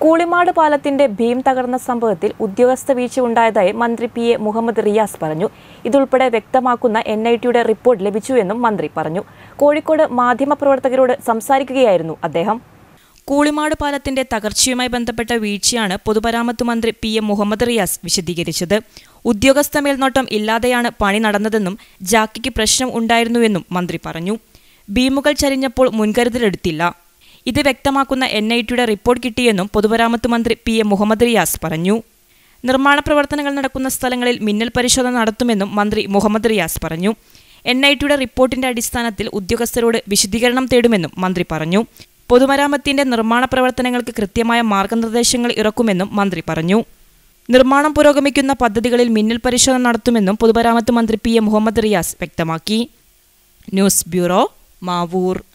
കൂളിമാട് പാലത്തിന്റെ ഭീം തകർന്ന സംഭവത്തിൽ ഉദ്യോഗസ്ഥ വീഴ്ച ഉണ്ടായതായി മന്ത്രി പി എ മുഹമ്മദ് റിയാസ് പറഞ്ഞു ഇതുൾപ്പെടെ വ്യക്തമാക്കുന്ന എൻ ഐ ടിയുടെ റിപ്പോർട്ട് ലഭിച്ചുവെന്നും മന്ത്രി പറഞ്ഞു കോഴിക്കോട് മാധ്യമപ്രവർത്തകരോട് സംസാരിക്കുകയായിരുന്നു അദ്ദേഹം കൂളിമാട് പാലത്തിന്റെ തകർച്ചയുമായി ബന്ധപ്പെട്ട വീഴ്ചയാണ് പൊതുമരാമത്ത് മന്ത്രി പി എം മുഹമ്മദ് റിയാസ് വിശദീകരിച്ചത് ഉദ്യോഗസ്ഥ മേൽനോട്ടം ഇല്ലാതെയാണ് പണി നടന്നതെന്നും ജാക്കിക്ക് പ്രശ്നം ഉണ്ടായിരുന്നുവെന്നും മന്ത്രി പറഞ്ഞു ഭീമുകൾ ചരിഞ്ഞപ്പോൾ മുൻകരുതലെടുത്തില്ല ഇത് വ്യക്തമാക്കുന്ന എൻ ഐ ടിയുടെ റിപ്പോർട്ട് കിട്ടിയെന്നും പൊതുമരാമത്ത് മന്ത്രി പി എം മുഹമ്മദ് റിയാസ് പറഞ്ഞു നിർമ്മാണ പ്രവർത്തനങ്ങൾ നടക്കുന്ന സ്ഥലങ്ങളിൽ മിന്നൽ പരിശോധന നടത്തുമെന്നും മന്ത്രി മുഹമ്മദ് റിയാസ് പറഞ്ഞു എൻ ഐ ടിയുടെ റിപ്പോർട്ടിന്റെ അടിസ്ഥാനത്തിൽ ഉദ്യോഗസ്ഥരോട് വിശദീകരണം തേടുമെന്നും മന്ത്രി പറഞ്ഞു പൊതുമരാമത്തിന്റെ നിർമ്മാണ പ്രവർത്തനങ്ങൾക്ക് കൃത്യമായ മാർഗനിർദ്ദേശങ്ങൾ ഇറക്കുമെന്നും മന്ത്രി പറഞ്ഞു നിർമ്മാണം പുരോഗമിക്കുന്ന പദ്ധതികളിൽ മിന്നൽ പരിശോധന നടത്തുമെന്നും പൊതുമരാമത്ത് മന്ത്രി പി എം മുഹമ്മദ് റിയാസ് വ്യക്തമാക്കി ന്യൂസ് ബ്യൂറോ മാവൂർ